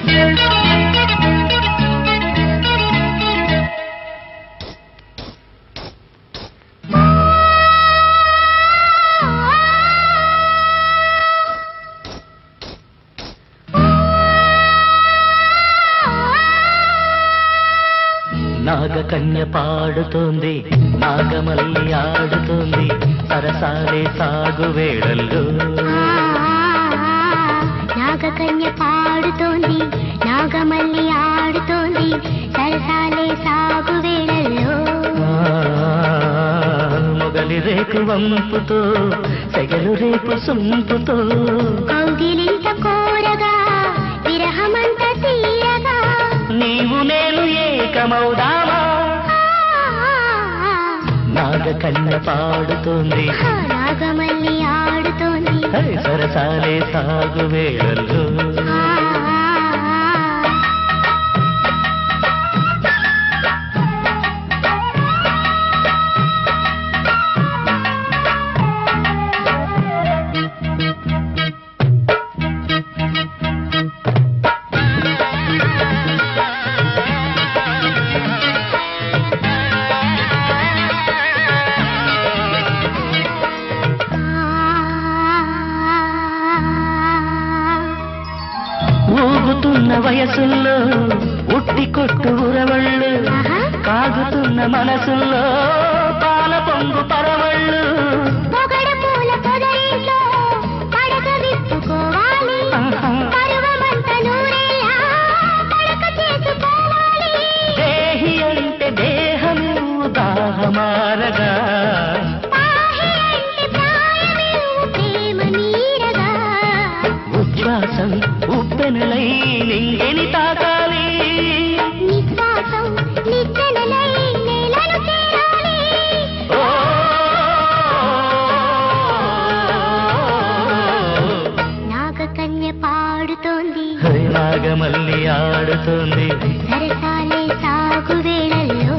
నాగకన్య పాడుతోంది నాగమల్లి ఆడుతోంది సరసాలే సాగు వేళల్లో నాగకన్య పాడుతోంది నాగమల్లి ఆడుతోంది సరసాలే సాగు వేళల్లో మొగలి రేకు వంపుతో సెగలు రేపు సొంపుతో కౌగిలింత కోరగా విరహమంత తీరగా నీవు నేను ఏకమౌదామా నాగకన్య పాడుతోంది ఆ నాగమల్లి ఆడుతోంది హే, సరసాలే సాగు వేళల్లో ఆ ఊగుతున్న వయసుల్లో ఉట్టి కొట్టు ఉరవళ్ళు ఆహా. కాగుతున్న మనసుల్లో పాల పొంగు పరవళ్ళు పొగడ పూల పొదరింట్లో పడక విప్పుకోవాలి ఆహా. పరువమంత నూరేలా పడక చేసుకోవాలి దేహి అంటే దేహము దాహమారగా పాహి అంటే ప్రాయమివ్వు ప్రేమ నీరగా ఉచ్ఛ్వాసం ఉప్పెనలై నింగిని తాకాలి నిశ్వాసం నిచ్చెనలై నేలను చేరాలి ఓ నాగకన్య పాడుతోంది హరి నాగమల్లి ఆడుతుంది సరసాలే సాగు వేళల్లో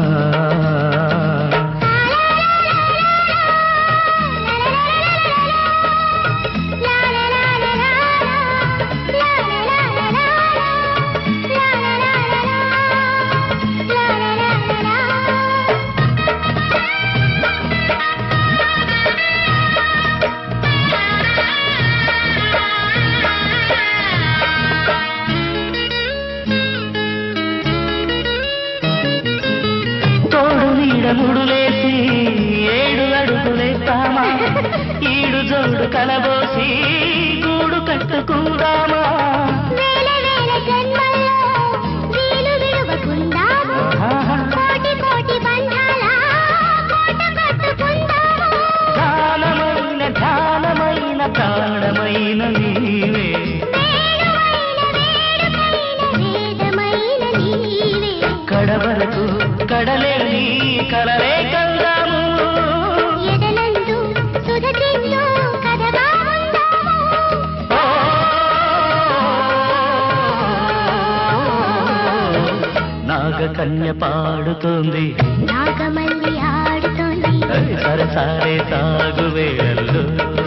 తోడు నీడ ముడులేసి ఏడు అడుగులేస్తామా ఈడు జోడు కలబోసి గూడు కట్టుకుందామా వేల వేల జన్మల్లో వీలు విడువకుందాము ఆహా. కోటి కోటి బంధాల కోట కట్టుకుందాము ధ్యానమైన ధ్యానమైన ప్రాణమైన నీవే వేణువైన వేడుకైన వేదమైన నీవే కడవరకు కడలేని కలలే కందాము ఎదలందు సుధతిందు కథగా ఉందాము ఓ నాగకన్య పాడుతుంది నాగమల్లి ఆడుతోంది సరసారే సాగు వేళల్లో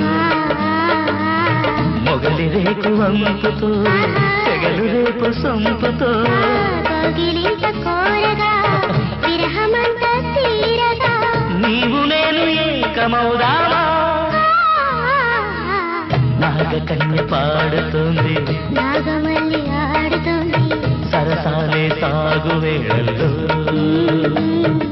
మొగలి రేకు వంపుతో తెగలు రేపు సొంపుతో కౌగిలింత కోరగా విరహమంత తీరగా నీవు నేను ఏకమౌదామా నాగకన్య పాడుతుంది నాగమల్లి ఆడుతోంది సరసాలే సాగు వేళల్లో